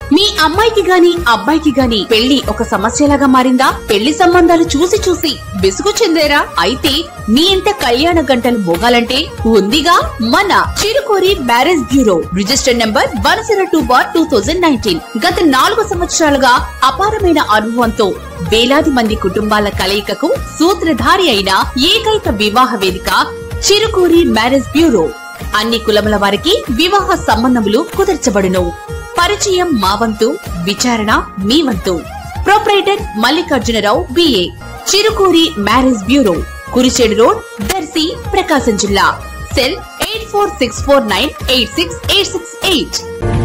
మీ అమ్మాయికి గాని అబ్బాయికి గాని పెళ్లి ఒక సమస్యలాగా మారిందా పెళ్లి సంబంధాలు చూసి చూసి విసుగు చెందేరా అయితే మీ ఇంట కళ్యాణ గంటలు మోగాలంటే ఉందిగా మన Chirukori marriage bureau register number one zero two bar two thousand nineteen గత నాలుగు సంవత్సరాలుగా అపారమైన అనుభవంతో వేలాది మంది కుటుంబాల కలయికకు సూత్రధారి అయిన ఏకైక వివాహ వేదిక చిరుకూరి మ్యారేజ్ బ్యూరో అన్ని కులముల వారికి వివాహ సంబంధములు కుదర్చబడును పరిచయం మా వంతు విచారణ మీ వంతు proprietor Mallikarjunarao BA Chirukuri marriage bureau Kurichedu road Darsi Prakasam జిల్లా cell eight four six four nine eight six eight six eight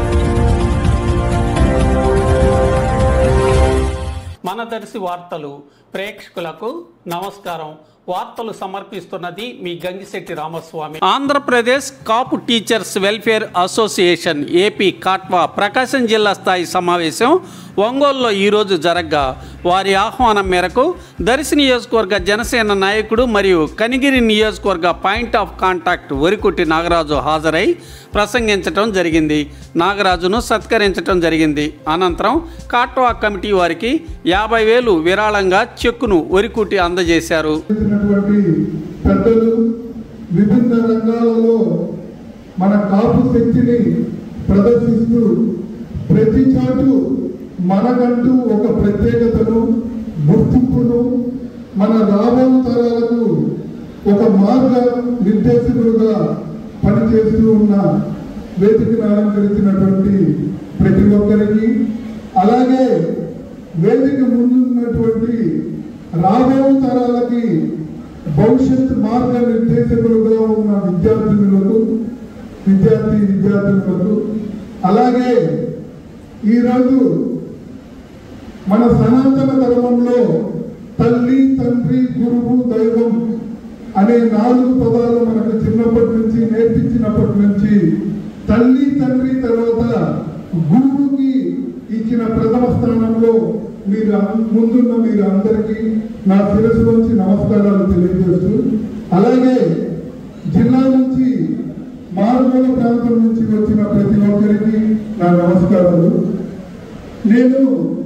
మన దర్శి వార్తలు ప్రేక్షకులకు నమస్కారం వార్తలు సమర్పిస్తున్నది మీ Gangisetti Ramaswamy Andhra Pradesh Kapu teachers welfare association AP కాట్వా ప్రకాశం జిల్లా స్థాయి సమావేశం ఒంగోలులో ఈరోజు జరగ్గా వారి ఆహ్వానం మేరకు దర్శి నియోజకవర్గ జనసేన నాయకుడు మరియు కనిగిరి నియోజకవర్గ point of contact Varikutti Nagaraju హాజరై ప్రసంగించటం జరిగింది నాగరాజును సత్కరించటం జరిగింది అనంతరం కాట్వా కమిటీ వారికి యాభై వేలు విరాళంగా చెక్కును వరికుట్టి అందజేశారు చేసినటువంటి పెద్దలు విభిన్న రంగాలలో మన కాపు శక్తిని ప్రదర్శిస్తూ ప్రతి చాటు మనకంటూ ఒక ప్రత్యేకతను గుర్తింపును మన రాబో తరాలకు ఒక మార్గ నిర్దేశకులుగా పనిచేస్తూ ఉన్న వేదికను అలంకరించినటువంటి ప్రతి ఒక్కరికి అలాగే వేదిక ముందున్నటువంటి రాబో తరాలకి భవిష్యత్ మార్గ నిర్దేశకులుగా ఉన్న విద్యార్థినులకు విద్యార్థి విద్యార్థులకు అలాగే ఈరోజు మన సనాతన ధర్మంలో తల్లి తండ్రి గురువు దైవం అనే నాలుగు పదాలు మనకు చిన్నప్పటి నుంచి నేర్పించినప్పటి నుంచి తల్లి తండ్రి తర్వాత గురువుకి ఇచ్చిన ప్రథమ స్థానంలో మీరు అం- ముందున్న మీరు అందరికీ నా శిరస్సు నుంచి నమస్కారాలు తెలియజేస్తూ అలాగే జిల్లా నుంచి మారుమూల ప్రాంతం నుంచి వచ్చిన ప్రతి ఒక్కరికి నా నమస్కారాలు నేను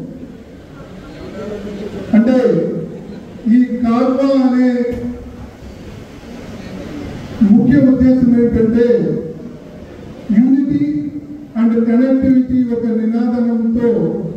అంటే ఈ కాల్వ అనే ముఖ్య ఉద్దేశం ఏంటంటే యూనిటీ అండ్ కనెక్టివిటీ ఒక నినాదంతో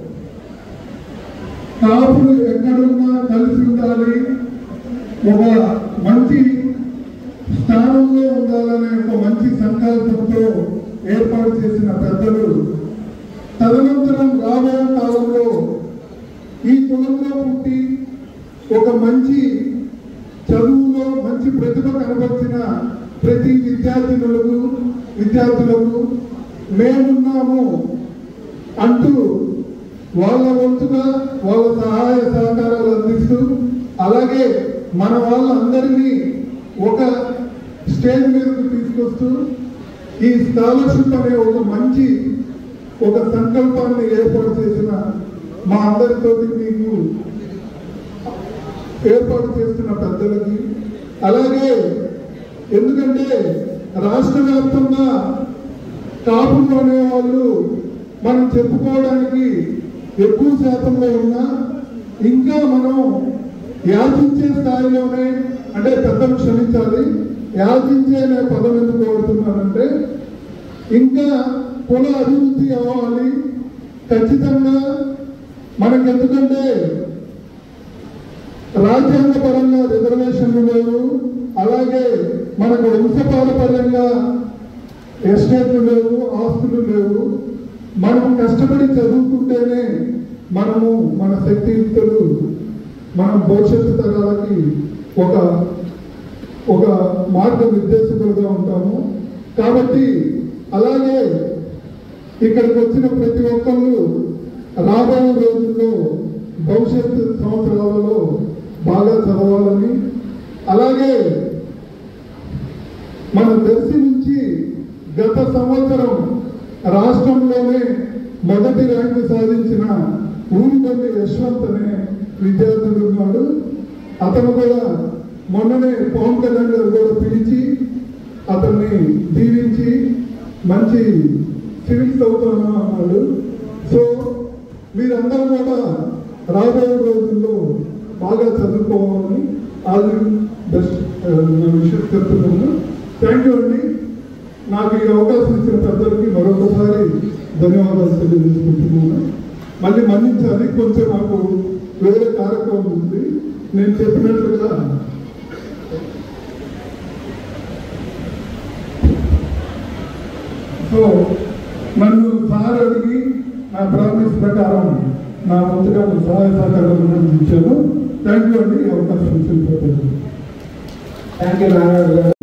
కాపులు ఎక్కడున్నా కలిసి ఉండాలి ఒక మంచి స్థానంలో ఉండాలనే ఒక మంచి సంకల్పంతో ఏర్పాటు చేసిన పెద్దలు తదనంతరం రాబోయే కాలంలో ఈ కులంలో పుట్టి ఒక మంచి చదువులో మంచి ప్రతిభ కనబరిచిన ప్రతి విద్యార్థినులకు విద్యార్థులకు మేమున్నాము అంటూ వాళ్ళ వంతుగా వాళ్ళ సహాయ సహకారాలు అందిస్తూ అలాగే మన వాళ్ళందరినీ ఒక స్టేజ్ మీదకు తీసుకొస్తూ ఈ స్కాలర్షిప్ అనే ఒక మంచి ఒక సంకల్పాన్ని ఏర్పాటు చేసిన మా అందరితోటి మీకు ఏర్పాటు చేస్తున్న పెద్దలకి అలాగే ఎందుకంటే రాష్ట్ర వ్యాప్తంగా కాపులు అనే వాళ్ళు మనం చెప్పుకోవడానికి ఎక్కువ శాతంలో ఉన్నా ఇంకా మనం యాచించే స్థాయిలోనే అంటే పెద్దలు క్షమించాలి యాచించే అనే పదం ఎందుకు వాడుతున్నానంటే ఇంకా కుల అభివృద్ధి అవ్వాలి ఖచ్చితంగా మనకి ఎందుకంటే రాజ్యాంగ పరంగా రిజర్వేషన్లు లేవు అలాగే మనకు వంశపారపర్యంగా ఎస్టేట్లు లేవు ఆస్తులు లేవు మనం కష్టపడి చదువుకుంటేనే మనము మన శక్తియుక్తులు మనం భవిష్యత్తు తరాలకి ఒక ఒక మార్గ నిర్దేశకులుగా ఉంటాము కాబట్టి అలాగే ఇక్కడికి వచ్చిన ప్రతి ఒక్కళ్ళు రాబోయే రోజుల్లో భవిష్యత్తు సంవత్సరాలలో బాగా చదవాలని అలాగే మన దర్శి నుంచి గత సంవత్సరం రాష్ట్రంలోనే మొదటి ర్యాంకు సాధించిన ఊరిపల్లి యశ్వంత్ అనే విద్యార్థుడు ఉన్నాడు అతను కూడా మొన్ననే పవన్ కళ్యాణ్ గారు కూడా పిలిచి అతన్ని దీవించి మంచి సివిల్స్ అవుతాను అన్నాడు సో మీరందరూ కూడా రాబోయే రోజుల్లో బాగా చదువుకోవాలని ఆల్ బెస్ట్ విషయం చెప్తున్నాను థ్యాంక్ యూ అండి నాకు ఈ అవకాశం ఇచ్చిన పెద్దలకి మరొకసారి ధన్యవాదాలు తెలియజేసుకుంటున్నాను మళ్ళీ మన్నించాలి కొంచెం నాకు వేరే కార్యక్రమం ఉంది నేను చెప్పినట్లుగా సో నన్ను సార్ అడిగి నా ప్రామిస్ ప్రకారం నా వంతుగా సహాయ సహకారాలు అందించాను థ్యాంక్ యూ అండి ఈ అవకాశం ఇచ్చిన పెద్దలకు థ్యాంక్ యూ నారాయణ గారు